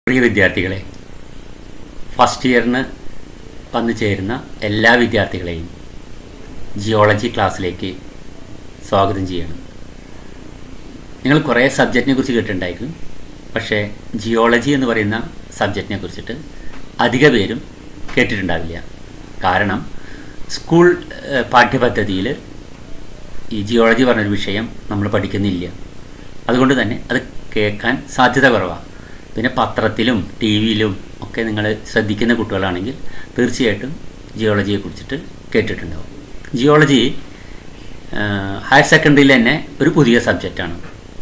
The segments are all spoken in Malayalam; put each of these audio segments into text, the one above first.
പ്രിയ വിദ്യാർത്ഥികളെ ഫസ്റ്റ് ഇയറിന് വന്നു ചേരുന്ന എല്ലാ വിദ്യാർത്ഥികളെയും ജിയോളജി ക്ലാസ്സിലേക്ക് സ്വാഗതം ചെയ്യണം നിങ്ങൾ കുറേ സബ്ജക്റ്റിനെ കുറിച്ച് കേട്ടിട്ടുണ്ടായിരിക്കും പക്ഷേ ജിയോളജി എന്ന് പറയുന്ന സബ്ജക്റ്റിനെ കുറിച്ചിട്ട് അധിക പേരും കേട്ടിട്ടുണ്ടാവില്ല കാരണം സ്കൂൾ ഏഹ്, പാഠ്യപദ്ധതിയിൽ ഈ ജിയോളജി പറഞ്ഞൊരു വിഷയം നമ്മൾ പഠിക്കുന്നില്ല അതുകൊണ്ട് തന്നെ അത് കേൾക്കാൻ സാധ്യത കുറവാണ് പിന്നെ പത്രത്തിലും ടി വിയിലും ഒക്കെ നിങ്ങൾ ശ്രദ്ധിക്കുന്ന കുട്ടികളാണെങ്കിൽ തീർച്ചയായിട്ടും ജിയോളജിയെ കുറിച്ചിട്ട് കേട്ടിട്ടുണ്ടാവും ജിയോളജി ഹയർ സെക്കൻഡറിയിൽ തന്നെ ഒരു പുതിയ സബ്ജക്റ്റാണ്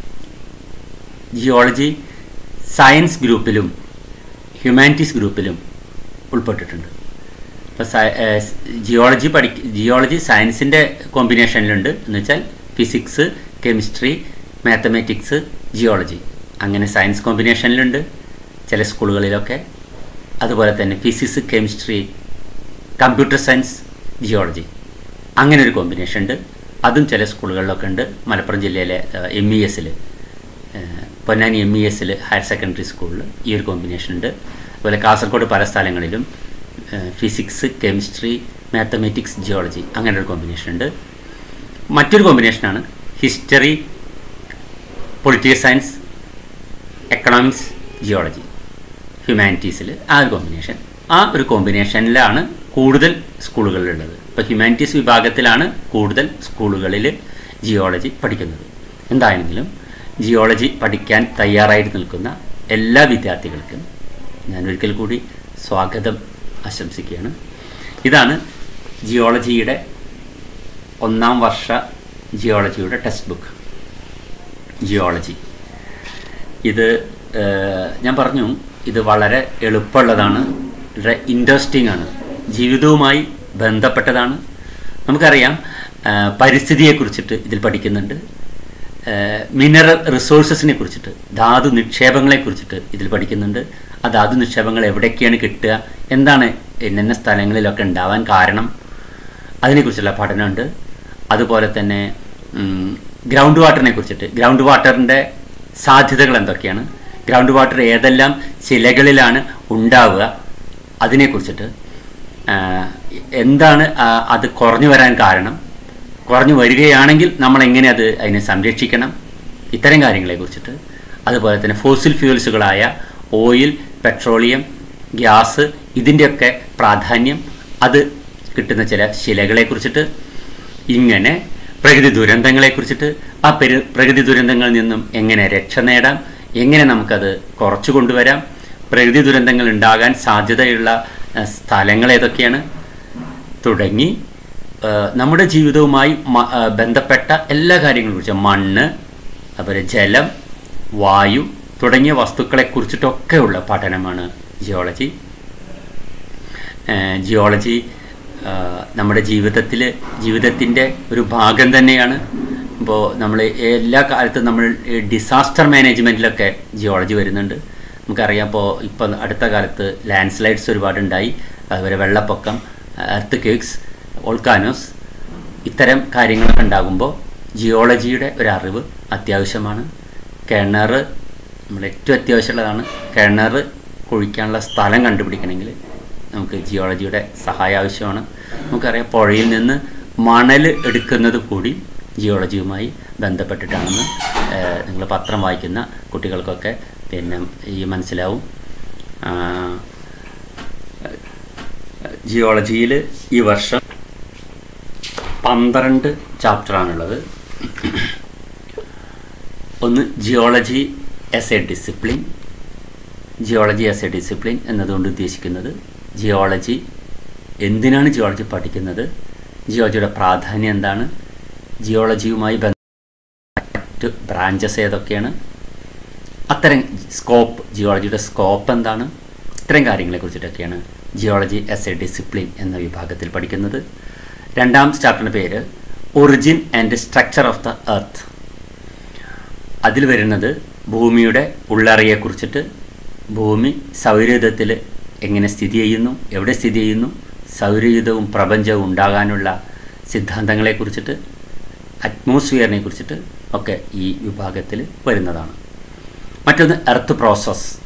ജിയോളജി സയൻസ് ഗ്രൂപ്പിലും ഹ്യൂമാനിറ്റീസ് ഗ്രൂപ്പിലും ഉൾപ്പെട്ടിട്ടുണ്ട് ഇപ്പോൾ ജിയോളജി പഠി ജിയോളജി സയൻസിൻ്റെ കോമ്പിനേഷനിലുണ്ട് എന്ന് വെച്ചാൽ ഫിസിക്സ് കെമിസ്ട്രി മാത്തമാറ്റിക്സ് ജിയോളജി അങ്ങനെ സയൻസ് കോമ്പിനേഷനിലുണ്ട് ചില സ്കൂളുകളിലൊക്കെ അതുപോലെ തന്നെ physics chemistry computer science geology അങ്ങനെ ഒരു കോമ്പിനേഷൻ ഉണ്ട് അതും ചില സ്കൂളുകളിലൊക്കെ ഉണ്ട് മലപ്പുറം ജില്ലയിലെ എം ഇ എസിൽ പൊന്നാനി എം ഇ എസിൽ ഹയർ സെക്കൻഡറി സ്കൂളിൽ ഈ ഒരു കോമ്പിനേഷൻ ഉണ്ട് അതുപോലെ കാസർഗോഡ് പല സ്ഥലങ്ങളിലും ഫിസിക്സ് കെമിസ്ട്രി മാത്തമാറ്റിക്സ് ജിയോളജി അങ്ങനെ ഒരു കോമ്പിനേഷൻ ഉണ്ട് മറ്റൊരു കോമ്പിനേഷനാണ് history political science economics geology ഹ്യൂമാനിറ്റീസിൽ ആ ഒരു കോമ്പിനേഷൻ ആ ഒരു കോമ്പിനേഷനിലാണ് കൂടുതൽ സ്കൂളുകളിലുള്ളത് ഇപ്പോൾ ഹ്യൂമാനിറ്റീസ് വിഭാഗത്തിലാണ് കൂടുതൽ സ്കൂളുകളിൽ ജിയോളജി പഠിക്കുന്നത് എന്താണെങ്കിലും ജിയോളജി പഠിക്കാൻ തയ്യാറായിട്ട് നിൽക്കുന്ന എല്ലാ വിദ്യാർത്ഥികൾക്കും ഞാൻ ഒരിക്കൽ കൂടി സ്വാഗതം ആശംസിക്കുകയാണ് ഇതാണ് ജിയോളജിയുടെ ഒന്നാം വർഷ ജിയോളജിയുടെ ടെക്സ്റ്റ് ബുക്ക് ജിയോളജി ഇത് ഏഹ്, ഞാൻ പറഞ്ഞു ഇത് വളരെ എളുപ്പമുള്ളതാണ് വളരെ ഇൻട്രസ്റ്റിംഗ് ആണ് ജീവിതവുമായി ബന്ധപ്പെട്ടതാണ് നമുക്കറിയാം ഏഹ്, പരിസ്ഥിതിയെക്കുറിച്ചിട്ട് ഇതിൽ പഠിക്കുന്നുണ്ട് മിനറൽ റിസോഴ്സസിനെ കുറിച്ചിട്ട് ധാതു നിക്ഷേപങ്ങളെ കുറിച്ചിട്ട് ഇതിൽ പഠിക്കുന്നുണ്ട് ആ ധാതു നിക്ഷേപങ്ങൾ എവിടേക്കാണ് കിട്ടുക എന്താണ് ഇന്ന സ്ഥലങ്ങളിലൊക്കെ ഉണ്ടാവാൻ കാരണം അതിനെക്കുറിച്ചുള്ള പഠനമുണ്ട് അതുപോലെ തന്നെ ഗ്രൗണ്ട് വാട്ടറിനെ കുറിച്ചിട്ട് ഗ്രൗണ്ട് വാട്ടറിൻ്റെ സാധ്യതകൾ എന്തൊക്കെയാണ് ഗ്രൗണ്ട് വാട്ടർ ഏതെല്ലാം ശിലകളിലാണ് ഉണ്ടാവുക അതിനെക്കുറിച്ചിട്ട് ആ, എന്താണ് ആ, അത് കുറഞ്ഞു വരാൻ കാരണം കുറഞ്ഞു വരികയാണെങ്കിൽ നമ്മൾ എങ്ങനെ അത് അതിനെ സംരക്ഷിക്കണം ഇത്തരം കാര്യങ്ങളെക്കുറിച്ചിട്ട് അതുപോലെ തന്നെ ഫോസിൽ ഫ്യൂൽസുകളായ ഓയിൽ പെട്രോളിയം ഗ്യാസ് ഇതിൻ്റെയൊക്കെ പ്രാധാന്യം അത് കിട്ടുന്ന ചില ശിലകളെക്കുറിച്ചിട്ട് ഇങ്ങനെ പ്രകൃതി ദുരന്തങ്ങളെക്കുറിച്ചിട്ട് ആ പെരു പ്രകൃതി ദുരന്തങ്ങളിൽ നിന്നും എങ്ങനെ രക്ഷ നേടാം എങ്ങനെ നമുക്കത് കുറച്ചു കൊണ്ടുവരാം പ്രകൃതി ദുരന്തങ്ങൾ ഉണ്ടാകാൻ സാധ്യതയുള്ള ആ, സ്ഥലങ്ങൾ ഏതൊക്കെയാണ് തുടങ്ങി ആ, നമ്മുടെ ജീവിതവുമായി മ- ആ, ബന്ധപ്പെട്ട എല്ലാ കാര്യങ്ങളെ കുറിച്ച് മണ്ണ് അതുപോലെ ജലം വായു തുടങ്ങിയ വസ്തുക്കളെ കുറിച്ചിട്ടൊക്കെയുള്ള പഠനമാണ് ജിയോളജി ഏഹ് ജിയോളജി ആഹ് നമ്മുടെ ജീവിതത്തിൽ ജീവിതത്തിൻ്റെ ഒരു ഭാഗം തന്നെയാണ് ഇപ്പോൾ നമ്മൾ എല്ലാ കാലത്തും നമ്മൾ ഡിസാസ്റ്റർ മാനേജ്മെൻറ്റിലൊക്കെ ജിയോളജി വരുന്നുണ്ട് നമുക്കറിയാം ഇപ്പോൾ ഇപ്പോൾ അടുത്ത കാലത്ത് ലാൻഡ് സ്ലൈഡ്സ് ഒരുപാടുണ്ടായി അതുപോലെ വെള്ളപ്പൊക്കം എർത്ത് കേക്സ് വോൾക്കാനോസ് ഇത്തരം കാര്യങ്ങളൊക്കെ ഉണ്ടാകുമ്പോൾ ജിയോളജിയുടെ ഒരു അറിവ് അത്യാവശ്യമാണ് കിണർ നമ്മൾ ഏറ്റവും അത്യാവശ്യമുള്ളതാണ് കിണർ കുഴിക്കാനുള്ള സ്ഥലം കണ്ടുപിടിക്കണമെങ്കിൽ നമുക്ക് ജിയോളജിയുടെ സഹായം ആവശ്യമാണ് നമുക്കറിയാം പുഴയിൽ നിന്ന് മണൽ എടുക്കുന്നത് കൂടി ജിയോളജിയുമായി ബന്ധപ്പെട്ടിട്ടാണെന്ന് നിങ്ങൾ പത്രം വായിക്കുന്ന കുട്ടികൾക്കൊക്കെ പിന്നെ ഈ മനസ്സിലാവും ആ, ജിയോളജിയിൽ ഈ വർഷം പന്ത്രണ്ട് ചാപ്റ്ററാണുള്ളത് ഒന്ന് geology as a discipline geology as a discipline എന്നതുകൊണ്ട് ഉദ്ദേശിക്കുന്നത് ജിയോളജി എന്തിനാണ് ജിയോളജി പഠിക്കുന്നത് ജിയോളജിയുടെ പ്രാധാന്യം എന്താണ് ജിയോളജിയുമായി ബന്ധപ്പെട്ട മറ്റ് ബ്രാഞ്ചസ് ഏതൊക്കെയാണ് അത്തരം സ്കോപ്പ് ജിയോളജിയുടെ സ്കോപ്പ് എന്താണ് ഇത്തരം കാര്യങ്ങളെ കുറിച്ചിട്ടൊക്കെയാണ് ജിയോളജി ആസ് എ ഡിസിപ്ലിൻ എന്ന വിഭാഗത്തിൽ പഠിക്കുന്നത് രണ്ടാം ചാപ്റ്ററിൻ്റെ പേര് origin and structure of the earth അതിൽ വരുന്നത് ഭൂമിയുടെ ഉള്ളറയെക്കുറിച്ചിട്ട് ഭൂമി സൗരയുധത്തിൽ എങ്ങനെ സ്ഥിതി ചെയ്യുന്നു എവിടെ സ്ഥിതി ചെയ്യുന്നു സൗരയുധവും പ്രപഞ്ചവും ഉണ്ടാകാനുള്ള സിദ്ധാന്തങ്ങളെക്കുറിച്ചിട്ട് അറ്റ്മോസ്ഫിയറിനെ കുറിച്ചിട്ട് ഒക്കെ ഈ വിഭാഗത്തിൽ വരുന്നതാണ് മറ്റൊന്ന് എർത്ത് പ്രോസസ്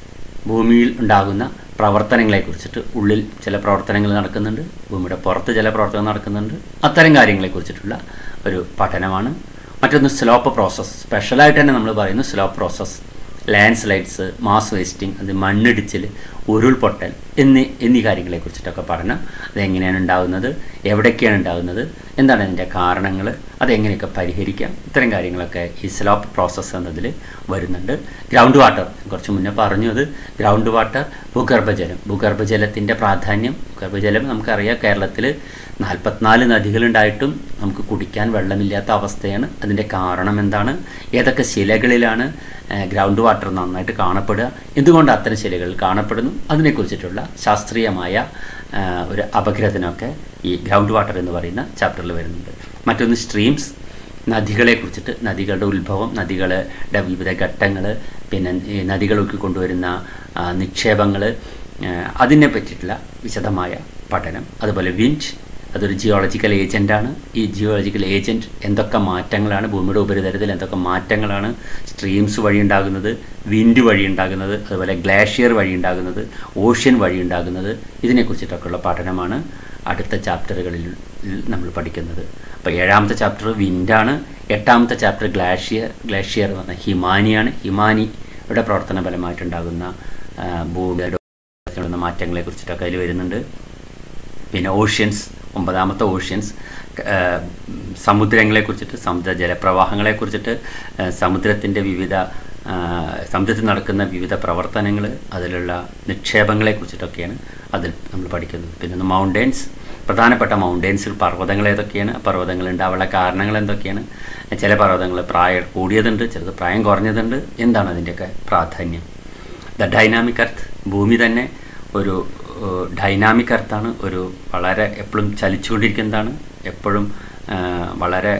ഭൂമിയിൽ ഉണ്ടാകുന്ന പ്രവർത്തനങ്ങളെക്കുറിച്ചിട്ട് ഉള്ളിൽ ചില പ്രവർത്തനങ്ങൾ നടക്കുന്നുണ്ട് ഭൂമിയുടെ പുറത്ത് ചില പ്രവർത്തനങ്ങൾ നടക്കുന്നുണ്ട് അത്തരം കാര്യങ്ങളെക്കുറിച്ചിട്ടുള്ള ഒരു പഠനമാണ് മറ്റൊന്ന് സ്ലോപ്പ് പ്രോസസ്സ് സ്പെഷ്യലായിട്ട് തന്നെ നമ്മൾ പറയുന്നു slope process landslides mass wasting അത് മണ്ണിടിച്ചിൽ ഉരുൾപൊട്ടൽ എന്നീ എന്നീ കാര്യങ്ങളെക്കുറിച്ചിട്ടൊക്കെ പഠനം അതെങ്ങനെയാണ് ഉണ്ടാകുന്നത് എവിടേക്കാണ് ഉണ്ടാകുന്നത് എന്താണ് അതിൻ്റെ കാരണങ്ങൾ അതെങ്ങനെയൊക്കെ പരിഹരിക്കാം ഇത്തരം കാര്യങ്ങളൊക്കെ ഈ സ്ലോപ്പ് പ്രോസസ്സ് എന്നതിൽ വരുന്നുണ്ട് ഗ്രൗണ്ട് വാട്ടർ കുറച്ച് മുന്നേ പറഞ്ഞു അത് ഗ്രൗണ്ട് വാട്ടർ ഭൂഗർഭജലം ഭൂഗർഭജലത്തിൻ്റെ പ്രാധാന്യം ഭൂഗർഭജലം നമുക്കറിയാം കേരളത്തിൽ നാൽപ്പത്തിനാല് നദികളുണ്ടായിട്ടും നമുക്ക് കുടിക്കാൻ വെള്ളമില്ലാത്ത അവസ്ഥയാണ് അതിൻ്റെ കാരണം എന്താണ് ഏതൊക്കെ ശിലകളിലാണ് ഗ്രൗണ്ട് വാട്ടർ നന്നായിട്ട് കാണപ്പെടുക എന്തുകൊണ്ട് അത്തരം ശിലകൾ കാണപ്പെടുന്നു അതിനെക്കുറിച്ചിട്ടുള്ള ശാസ്ത്രീയമായ ഒരു അപഗ്രഥനമൊക്കെ ഈ ഗ്രൗണ്ട് വാട്ടർ എന്ന് പറയുന്ന ചാപ്റ്ററിൽ വരുന്നുണ്ട് മറ്റൊന്ന് സ്ട്രീംസ് നദികളെ കുറിച്ചിട്ട് നദികളുടെ ഉത്ഭവം നദികളുടെ വിവിധ ഘട്ടങ്ങൾ പിന്നെ ഈ നദികളൊക്കെ കൊണ്ടുവരുന്ന നിക്ഷേപങ്ങൾ അതിനെ പറ്റിയിട്ടുള്ള വിശദമായ പഠനം അതുപോലെ വിൻഡ് അതൊരു ജിയോളജിക്കൽ ഏജൻ്റാണ് ഈ ജിയോളജിക്കൽ ഏജൻറ്റ് എന്തൊക്കെ മാറ്റങ്ങളാണ് ഭൂമിയുടെ ഉപരിതലത്തിൽ എന്തൊക്കെ മാറ്റങ്ങളാണ് സ്ട്രീംസ് വഴി ഉണ്ടാകുന്നത് വിൻഡ് വഴി ഉണ്ടാകുന്നത് അതുപോലെ ഗ്ലാഷ്യർ വഴി ഉണ്ടാകുന്നത് ഓഷ്യൻ വഴി ഉണ്ടാകുന്നത് ഇതിനെക്കുറിച്ചിട്ടൊക്കെയുള്ള പഠനമാണ് അടുത്ത ചാപ്റ്ററുകളിൽ നമ്മൾ പഠിക്കുന്നത് അപ്പോൾ ഏഴാമത്തെ ചാപ്റ്റർ വിൻഡാണ് എട്ടാമത്തെ ചാപ്റ്റർ ഗ്ലാഷ്യർ ഗ്ലാഷ്യർ എന്ന് പറഞ്ഞാൽ ഹിമാനിയാണ് ഹിമാനിയുടെ പ്രവർത്തന ഫലമായിട്ടുണ്ടാകുന്ന ഭൂമിയുടെ മാറ്റങ്ങളെ കുറിച്ചിട്ടൊക്കെ അതിൽ വരുന്നുണ്ട് പിന്നെ ഓഷ്യൻസ് ഒമ്പതാമത്തെ ഓഷ്യൻസ് സമുദ്രങ്ങളെക്കുറിച്ചിട്ട് സമുദ്ര ജലപ്രവാഹങ്ങളെക്കുറിച്ചിട്ട് സമുദ്രത്തിൻ്റെ വിവിധ സമുദ്രത്തിൽ നടക്കുന്ന വിവിധ പ്രവർത്തനങ്ങൾ അതിലുള്ള നിക്ഷേപങ്ങളെക്കുറിച്ചിട്ടൊക്കെയാണ് അതിൽ നമ്മൾ പഠിക്കുന്നത് പിന്നെ ഒന്ന് മൗണ്ടെയ്ൻസ് പ്രധാനപ്പെട്ട മൗണ്ടെയ്ൻസിൽ പർവ്വതങ്ങൾ ഏതൊക്കെയാണ് പർവ്വതങ്ങൾ ഉണ്ടാവാനുള്ള കാരണങ്ങൾ എന്തൊക്കെയാണ് ചില പർവ്വതങ്ങൾ പ്രായം കൂടിയതുണ്ട് ചിലത് പ്രായം കുറഞ്ഞതുണ്ട് എന്താണ് അതിൻ്റെയൊക്കെ പ്രാധാന്യം ദ ഡൈനാമിക് എർത്ത് ഭൂമി തന്നെ ഒരു ഡൈനാമിക് എർത്താണ് ഒരു വളരെ എപ്പോഴും ചലിച്ചുകൊണ്ടിരിക്കുന്നതാണ് എപ്പോഴും വളരെ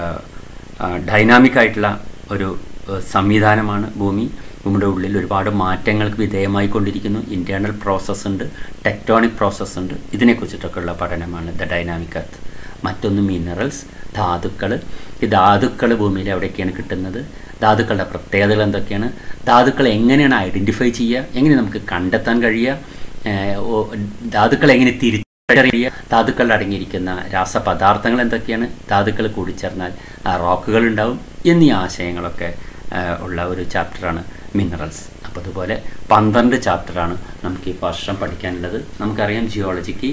ഡൈനാമിക് ആയിട്ടുള്ള ഒരു സംവിധാനമാണ് ഭൂമി ഭൂമിയുടെ ഉള്ളിൽ ഒരുപാട് മാറ്റങ്ങൾക്ക് വിധേയമായിക്കൊണ്ടിരിക്കുന്നു ഇൻറ്റേർണൽ പ്രോസസ്സ് ഉണ്ട് ടെക്ടോണിക് പ്രോസസ്സ് ഉണ്ട് ഇതിനെക്കുറിച്ചിട്ടൊക്കെയുള്ള പഠനമാണ് ദ ഡൈനാമിക് എർത്ത് മറ്റൊന്ന് മിനറൽസ് ധാതുക്കൾ ഈ ധാതുക്കൾ ഭൂമിയിൽ എവിടെയൊക്കെയാണ് കിട്ടുന്നത് ധാതുക്കളുടെ പ്രത്യേകതകൾ എന്തൊക്കെയാണ് ധാതുക്കൾ എങ്ങനെയാണ് ഐഡൻറ്റിഫൈ ചെയ്യുക എങ്ങനെ നമുക്ക് കണ്ടെത്താൻ കഴിയുക ധാതുക്കൾ എങ്ങനെ തിരിച്ചറിയുക ധാതുക്കളിൽ അടങ്ങിയിരിക്കുന്ന രാസപദാർത്ഥങ്ങൾ എന്തൊക്കെയാണ് ധാതുക്കൾ കൂടിച്ചേർന്നാൽ റോക്കുകൾ ഉണ്ടാവും എന്നീ ആശയങ്ങളൊക്കെ ഉള്ള ഒരു ചാപ്റ്ററാണ് മിനറൽസ് അപ്പോൾ അതുപോലെ പന്ത്രണ്ട് ചാപ്റ്ററാണ് നമുക്ക് ഈ വർഷം പഠിക്കാനുള്ളത് നമുക്കറിയാം ജിയോളജിക്ക്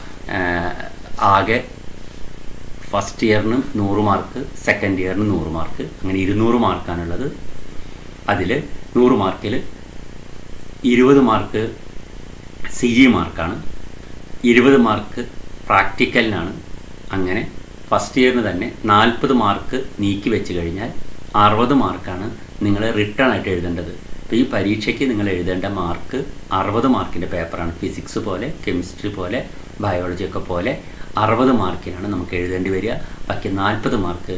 ആകെ ഫസ്റ്റ് ഇയറിന് നൂറ് മാർക്ക് സെക്കൻഡ് ഇയറിന് നൂറ് മാർക്ക് അങ്ങനെ ഇരുന്നൂറ് മാർക്കാണുള്ളത് അതിൽ നൂറ് മാർക്കിൽ ഇരുപത് മാർക്ക് സി ജി മാർക്കാണ് ഇരുപത് മാർക്ക് പ്രാക്ടിക്കലിനാണ് അങ്ങനെ ഫസ്റ്റ് ഇയറിന് തന്നെ നാൽപ്പത് മാർക്ക് നീക്കി വെച്ച് കഴിഞ്ഞാൽ അറുപത് മാർക്കാണ് നിങ്ങൾ റിട്ടേൺ ആയിട്ട് എഴുതേണ്ടത് അപ്പോൾ ഈ പരീക്ഷയ്ക്ക് നിങ്ങൾ എഴുതേണ്ട മാർക്ക് അറുപത് മാർക്കിൻ്റെ പേപ്പറാണ് ഫിസിക്സ് പോലെ കെമിസ്ട്രി പോലെ ബയോളജി ഒക്കെ പോലെ അറുപത് മാർക്കിനാണ് നമുക്ക് എഴുതേണ്ടി വരിക ബാക്കി നാൽപ്പത് മാർക്ക്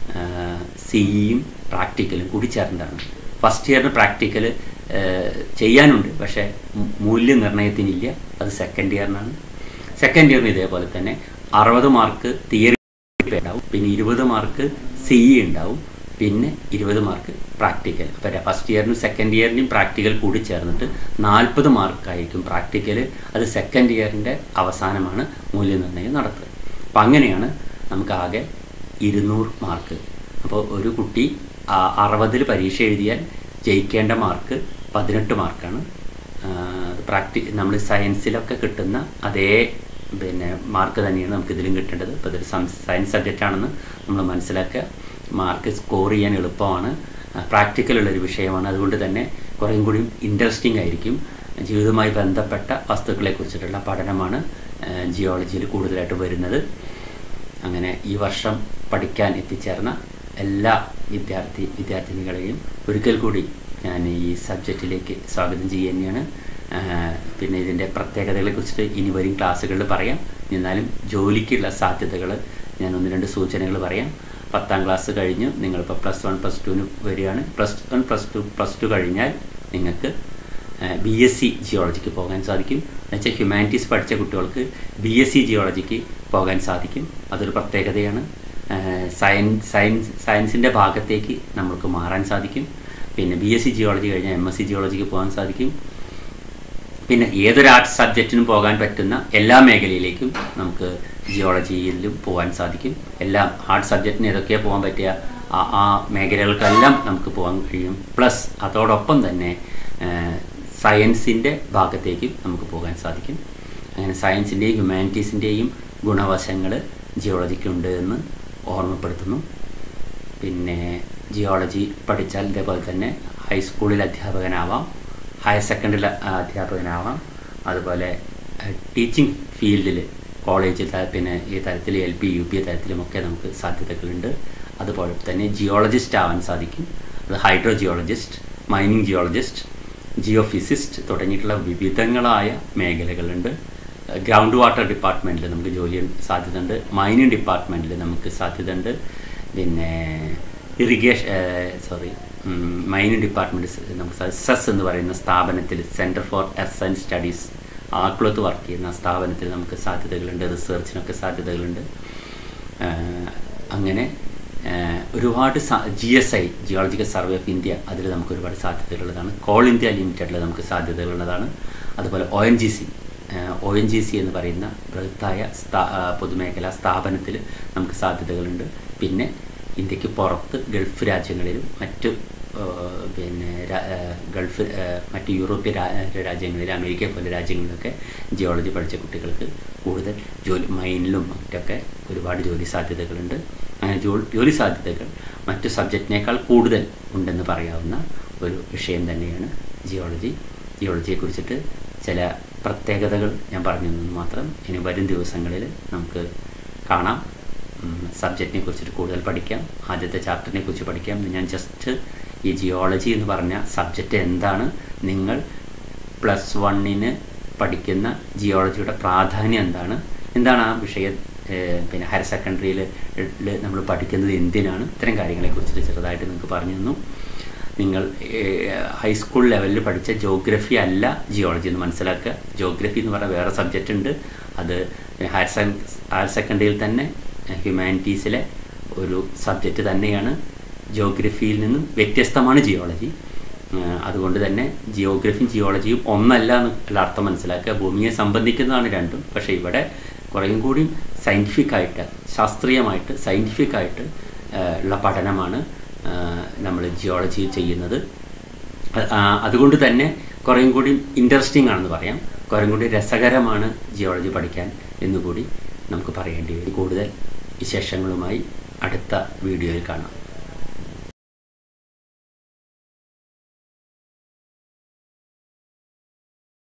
സിഇയും പ്രാക്ടിക്കലും കൂടി ചേർന്നതാണ് ഫസ്റ്റ് ഇയറിന് പ്രാക്ടിക്കൽ ചെയ്യാനുണ്ട് പക്ഷേ മൂല്യനിർണ്ണയത്തിനില്ല അത് സെക്കൻഡ് ഇയറിനാണ് സെക്കൻഡ് ഇയറിന് ഇതേപോലെ തന്നെ അറുപത് മാർക്ക് തിയറി ഉണ്ടാവും പിന്നെ ഇരുപത് മാർക്ക് സി ഇ ഉണ്ടാവും പിന്നെ ഇരുപത് മാർക്ക് പ്രാക്ടിക്കൽ അപ്പോൾ ഫസ്റ്റ് ഇയറിനും സെക്കൻഡ് ഇയറിനും പ്രാക്ടിക്കൽ കൂടി ചേർന്നിട്ട് നാൽപ്പത് മാർക്കായിരിക്കും പ്രാക്ടിക്കൽ അത് സെക്കൻഡ് ഇയറിൻ്റെ അവസാനമാണ് മൂല്യനിർണ്ണയം നടത്തുക അപ്പം അങ്ങനെയാണ് നമുക്ക് ആകെ ഇരുന്നൂറ് മാർക്ക് അപ്പോൾ ഒരു കുട്ടി അറുപതിൽ പരീക്ഷ എഴുതിയാൽ ജയിക്കേണ്ട മാർക്ക് പതിനെട്ട് മാർക്കാണ് പ്രാക്ടി നമ്മൾ സയൻസിലൊക്കെ കിട്ടുന്ന അതേ പിന്നെ മാർക്ക് തന്നെയാണ് നമുക്ക് ഇതിലും കിട്ടേണ്ടത് ഇപ്പോൾ ഇതൊരു സയൻസ് സബ്ജക്റ്റ് ആണെന്ന് നമ്മൾ മനസ്സിലാക്കുക മാർക്ക് സ്കോർ ചെയ്യാൻ എളുപ്പമാണ് പ്രാക്ടിക്കലുള്ളൊരു വിഷയമാണ് അതുകൊണ്ട് തന്നെ കുറേയും കൂടി ഇൻട്രസ്റ്റിംഗ് ആയിരിക്കും ജീവിതവുമായി ബന്ധപ്പെട്ട വസ്തുക്കളെക്കുറിച്ചിട്ടുള്ള പഠനമാണ് ജിയോളജിയിൽ കൂടുതലായിട്ട് വരുന്നത് അങ്ങനെ ഈ വർഷം പഠിക്കാൻ എത്തിച്ചേർന്ന എല്ലാ വിദ്യാർത്ഥി വിദ്യാർത്ഥിനികളെയും ഒരിക്കൽ കൂടി ഞാൻ ഈ സബ്ജക്റ്റിലേക്ക് സ്വാഗതം ചെയ്യുക തന്നെയാണ് പിന്നെ ഇതിൻ്റെ പ്രത്യേകതകളെക്കുറിച്ചിട്ട് ഇനി വരും ക്ലാസ്സുകളിൽ പറയാം എന്നാലും ജോലിക്കുള്ള സാധ്യതകൾ ഞാൻ ഒന്ന് രണ്ട് സൂചനകൾ പറയാം പത്താം ക്ലാസ് കഴിഞ്ഞ് നിങ്ങളിപ്പോൾ പ്ലസ് വൺ പ്ലസ് ടുവിന് വരികയാണ് plus one plus two plus two കഴിഞ്ഞാൽ നിങ്ങൾക്ക് ബി എസ് സി ജിയോളജിക്ക് പോകാൻ സാധിക്കും എന്നുവെച്ചാൽ ഹ്യൂമാനിറ്റീസ് പഠിച്ച കുട്ടികൾക്ക് ബി എസ് സി ജിയോളജിക്ക് പോകാൻ സാധിക്കും അതൊരു പ്രത്യേകതയാണ് സയൻസ് സയൻസ് സയൻസിൻ്റെ ഭാഗത്തേക്ക് നമ്മൾക്ക് മാറാൻ സാധിക്കും പിന്നെ ബി എസ് സി ജിയോളജി കഴിഞ്ഞാൽ എം എസ് സി ജിയോളജിക്ക് പോകാൻ സാധിക്കും പിന്നെ ഏതൊരു ആർട്സ് സബ്ജക്റ്റിനും പോകാൻ പറ്റുന്ന എല്ലാ മേഖലയിലേക്കും നമുക്ക് ജിയോളജിയിലും പോകാൻ സാധിക്കും എല്ലാം ആർട്സ് സബ്ജക്റ്റിന് ഏതൊക്കെയാണ് പോകാൻ പറ്റിയ ആ ആ മേഖലകൾക്കെല്ലാം നമുക്ക് പോകാൻ കഴിയും പ്ലസ് അതോടൊപ്പം തന്നെ സയൻസിൻ്റെ ഭാഗത്തേക്ക് നമുക്ക് പോകാൻ സാധിക്കും അങ്ങനെ സയൻസിൻ്റെയും ഹ്യൂമാനിറ്റീസിൻ്റെയും ഗുണവശങ്ങൾ ജിയോളജിക്കുണ്ട് എന്ന് ഓർമ്മപ്പെടുത്തുന്നു പിന്നെ ജിയോളജി പഠിച്ചാൽ ഇതേപോലെ തന്നെ ഹൈസ്കൂളിൽ അധ്യാപകനാവാം ഹയർ സെക്കൻഡറി അധ്യാപകനാവാം അതുപോലെ ടീച്ചിങ് ഫീൽഡിൽ കോളേജ് ത- പിന്നെ ഈ തരത്തിൽ എൽ പി യു പി തരത്തിലുമൊക്കെ നമുക്ക് സാധ്യതകളുണ്ട് അതുപോലെ തന്നെ ജിയോളജിസ്റ്റ് ആവാൻ സാധിക്കും അത് hydrogeologist mining geologist geophysicist തുടങ്ങിയിട്ടുള്ള വിവിധങ്ങളായ മേഖലകളുണ്ട് ഗ്രൗണ്ട് വാട്ടർ ഡിപ്പാർട്ട്മെൻറ്റിൽ നമുക്ക് ജോലി സാധ്യതയുണ്ട് മൈനിങ് ഡിപ്പാർട്ട്മെൻറ്റിൽ നമുക്ക് സാധ്യതയുണ്ട് പിന്നെ ഇറിഗേഷൻ സോറി മൈനിങ് ഡിപ്പാർട്ട്മെൻറ്റ് നമുക്ക് സെസ് എന്ന് പറയുന്ന സ്ഥാപനത്തിൽ centre for earth and studies ആക്കുളത്ത് വർക്ക് ചെയ്യുന്ന സ്ഥാപനത്തിൽ നമുക്ക് സാധ്യതകളുണ്ട് റിസർച്ചിനൊക്കെ സാധ്യതകളുണ്ട് ആഹ് അങ്ങനെ ആഹ് ഒരുപാട് G S I geological survey of India അതിൽ നമുക്ക് ഒരുപാട് സാധ്യതകളുള്ളതാണ് കോൾ ഇന്ത്യ ലിമിറ്റഡിൽ നമുക്ക് സാധ്യതകളുള്ളതാണ് അതുപോലെ O N G C O N G C എന്ന് പറയുന്ന ബൃഹത്തായ സ്ഥാ ആഹ് പൊതുമേഖലാ സ്ഥാപനത്തിൽ നമുക്ക് സാധ്യതകളുണ്ട് പിന്നെ ഇന്ത്യക്ക് പുറത്ത് ഗൾഫ് രാജ്യങ്ങളിലും മറ്റു ആഹ് പിന്നെ രാ- ആഹ് ഗൾഫ് ആഹ് മറ്റ് യൂറോപ്യൻ രാ- രാജ്യങ്ങളിൽ അമേരിക്ക പോലെ രാജ്യങ്ങളിലൊക്കെ ജിയോളജി പഠിച്ച കുട്ടികൾക്ക് കൂടുതൽ ജോലി മൈനിലും മറ്റൊക്കെ ഒരുപാട് ജോലി സാധ്യതകളുണ്ട് അങ്ങനെ ജോ ജോലി സാധ്യതകൾ മറ്റു സബ്ജക്റ്റിനേക്കാൾ കൂടുതൽ ഉണ്ടെന്ന് പറയാവുന്ന ഒരു വിഷയം തന്നെയാണ് ജിയോളജി ജിയോളജിയെ കുറിച്ചിട്ട് ചില പ്രത്യേകതകൾ ഞാൻ പറഞ്ഞു തന്നു മാത്രം ഇനി വരും ദിവസങ്ങളിൽ നമുക്ക് കാണാം സബ്ജക്റ്റിനെ കുറിച്ചിട്ട് കൂടുതൽ പഠിക്കാം ആദ്യത്തെ ചാപ്റ്ററിനെ കുറിച്ച് പഠിക്കാം ഇന്ന് ഞാൻ ജസ്റ്റ് ഈ ജിയോളജി എന്ന് പറഞ്ഞ സബ്ജക്റ്റ് എന്താണ് നിങ്ങൾ പ്ലസ് വണ്ണിന് പഠിക്കുന്ന ജിയോളജിയുടെ പ്രാധാന്യം എന്താണ് എന്താണ് ആ വിഷയം ഏഹ്, പിന്നെ ഹയർ സെക്കൻഡറിയിൽ നമ്മൾ പഠിക്കുന്നത് എന്തിനാണ് ഇത്തരം കാര്യങ്ങളെക്കുറിച്ചിട്ട് ചെറുതായിട്ട് നിങ്ങൾക്ക് പറഞ്ഞു തന്നു നിങ്ങൾ ഏഹ്, ഹൈസ്കൂൾ ലെവലിൽ പഠിച്ച ജോഗ്രഫി അല്ല ജിയോളജി എന്ന് മനസ്സിലാക്കുക ജോഗ്രഫി എന്ന് പറഞ്ഞ വേറെ സബ്ജക്റ്റ് ഉണ്ട് അത് ഹയർ സെ- ഹയർ സെക്കൻഡറിയിൽ തന്നെ ഹ്യൂമാനിറ്റീസിലെ ഒരു സബ്ജക്റ്റ് തന്നെയാണ് ജോഗ്രഫിയിൽ നിന്നും വ്യത്യസ്തമാണ് ജിയോളജി ഏഹ് അതുകൊണ്ട് തന്നെ ജിയോഗ്രഫിയും ജിയോളജിയും ഒന്നല്ല എന്നുള്ള അർത്ഥം മനസ്സിലാക്കുക ഭൂമിയെ സംബന്ധിക്കുന്നതാണ് രണ്ടും പക്ഷേ ഇവിടെ കുറേയും കൂടി സയൻറ്റിഫിക് ആയിട്ട് ശാസ്ത്രീയമായിട്ട് സയൻറ്റിഫിക് ആയിട്ട് ഏഹ് ഉള്ള പഠനമാണ് നമ്മൾ ജിയോളജി ചെയ്യുന്നത് ആ, അതുകൊണ്ട് തന്നെ കുറേയും കൂടി ഇൻട്രസ്റ്റിംഗ് ആണെന്ന് പറയാം കുറേയും കൂടി രസകരമാണ് ജിയോളജി പഠിക്കാൻ എന്നുകൂടി നമുക്ക് പറയേണ്ടി വരും കൂടുതൽ വിശേഷങ്ങളുമായി അടുത്ത വീഡിയോയിൽ കാണാം